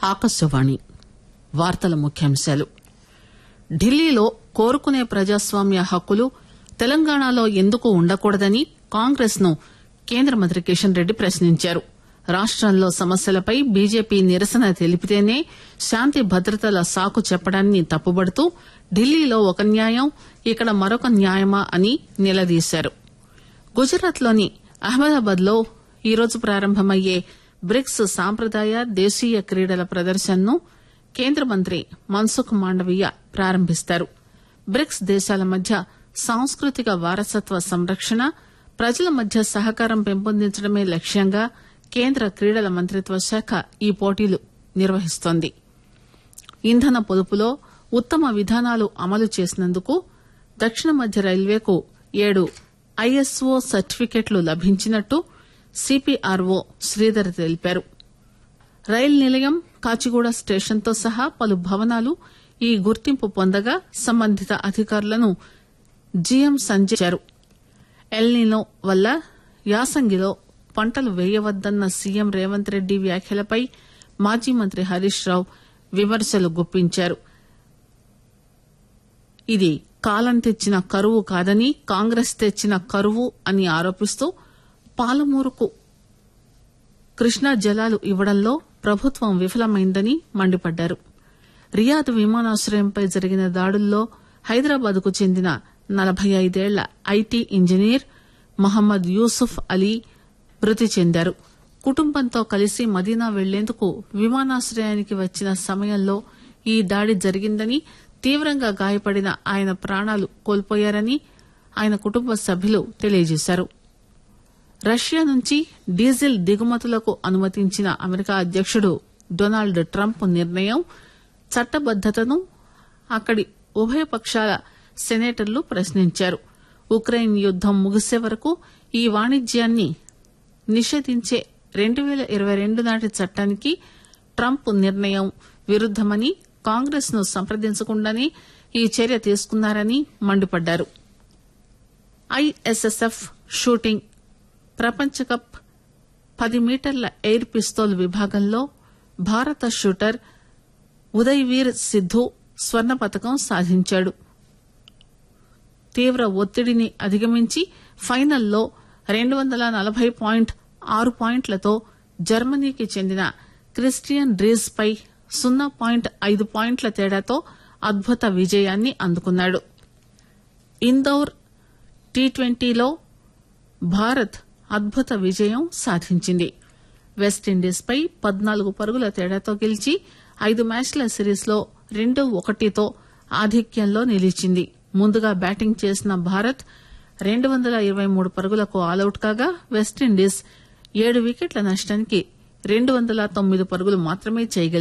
ఆకాశవాణి వార్తల ముఖ్యాంశాలు ఢిల్లీలో కోరుకునే ప్రజాస్వామ్య హక్కులు తెలంగాణలో ఎందుకు ఉండకూడదని కాంగ్రెస్ ను కేంద్ర మంత్రి కిషన్ రెడ్డి ప్రశ్నించారు రాష్టంలో సమస్యలపై బీజేపీ నిరసన తెలిపితేనే శాంతి భద్రతల సాకు చెప్పడాన్ని తప్పుబడుతూ ఢిల్లీలో ఒక న్యాయం ఇక్కడ మరొక న్యాయమా అని నిలదీశారు గుజరాత్ లోని అహ్మదాబాద్ లో ఈరోజు ప్రారంభమయ్యే బ్రిక్స్ సాంప్రదాయ దేశీయ క్రీడల ప్రదర్శనను కేంద్ర మంత్రి మన్సుఖ్ మాండవీయ ప్రారంభిస్తారు బ్రిక్స్ దేశాల మధ్య సాంస్కృతిక వారసత్వ సంరక్షణ ప్రజల మధ్య సహకారం పెంపొందించడమే లక్ష్యంగా కేంద్ర క్రీడల మంత్రిత్వ శాఖ ఈ పోటీలు నిర్వహిస్తోంది ఇంధన పొదుపులో ఉత్తమ విధానాలు అమలు చేసినందుకు దక్షిణ మధ్య రైల్వేకు ఏడు ఐఎస్ఓ సర్టిఫికెట్లు లభించినట్టు సిపిఆర్ఓ శ్రీధర్ తెలిపారు రైలు నిలయం కాచిగూడ స్టేషన్తో సహా పలు భవనాలు ఈ గుర్తింపు పొందగా సంబంధిత అధికారులను జీఎం సంజయ్ ఎల్నినో వల్ల యాసంగిలో పంటలు వేయవద్దన్న సీఎం రేవంత్ రెడ్డి వ్యాఖ్యలపై మాజీ మంత్రి హరీష్ రావు విమర్శలు గుప్పించారు ఇది కాలం తెచ్చిన కరువు కాదని కాంగ్రెస్ తెచ్చిన కరువు అని ఆరోపిస్తూ పాలమూరుకు కృష్ణా జలాలు ఇవ్వడంలో ప్రభుత్వం విఫలమైందని మండిపడ్డారు రియాద్ విమానాశ్రయంపై జరిగిన దాడుల్లో హైదరాబాద్ కు చెందిన నలభై ఐదేళ్ల ఐటీ ఇంజనీర్ మహమ్మద్ యూసుఫ్ అలీ మృతి చెందారు కుటుంబంతో కలిసి మదీనా వెళ్లేందుకు విమానాశ్రయానికి వచ్చిన సమయంలో ఈ దాడి జరిగిందని తీవ్రంగా గాయపడిన ఆయన ప్రాణాలు కోల్పోయారని ఆయన కుటుంబ సభ్యులు తెలియజేశారు రష్యా నుంచి డీజిల్ దిగుమతులకు అనుమతించిన అమెరికా అధ్యకుడు డొనాల్డ్ ట్రంప్ నిర్ణయం చట్టబద్దతను అక్కడి ఉభయ పక్షాల సెనేటర్లు ప్రశ్నించారు ఉక్రెయిన్ యుద్దం ముగిసే వరకు ఈ వాణిజ్యాన్ని నిషేధించే రెండు పేల ఇరవై రెండు నాటి చట్టానికి ట్రంప్ నిర్ణయం విరుద్దమని కాంగ్రెస్ ను సంప్రదించకుండానే ఈ చర్య తీసుకున్నారని మండిపడ్డారు ఐఎస్ఎస్ఎఫ్ షూటింగ్ ప్రపంచ కప్ పది మీటర్ల ఎయిర్ పిస్తోల్ విభాగంలో భారత షూటర్ ఉదయ్వీర్ సిద్దు స్వర్ణ పతకం సాధించాడు తీవ్ర ఒత్తిడిని అధిగమించి ఫైనల్లో రెండు వందల నలభై పాయింట్ ఆరు పాయింట్లతో జర్మనీకి చెందిన క్రిస్టియన్ డ్రీస్ పై సున్నా పాయింట్ ఐదు పాయింట్ల తేడాతో అద్భుత విజయాన్ని అందుకున్నాడు ఇందౌర్ టీ ట్వంటీలో భారత్ అద్భుత విజయం సాధించింది వెస్టిండీస్ పై పద్నాలుగు పరుగుల తేడాతో గెలిచి ఐదు మ్యాచ్ల సిరీస్ లో రెండు ఒకటితో ఆధిక్యంలో నిలిచింది ముందుగా బ్యాటింగ్ చేసిన భారత్ రెండు వందల ఇరవై మూడు పరుగులకు ఆలౌట్ కాగా వెస్టిండీస్ ఏడు వికెట్ల నష్టానికి రెండు వందల తొమ్మిది పరుగులు మాత్రమే చేయగలిగింది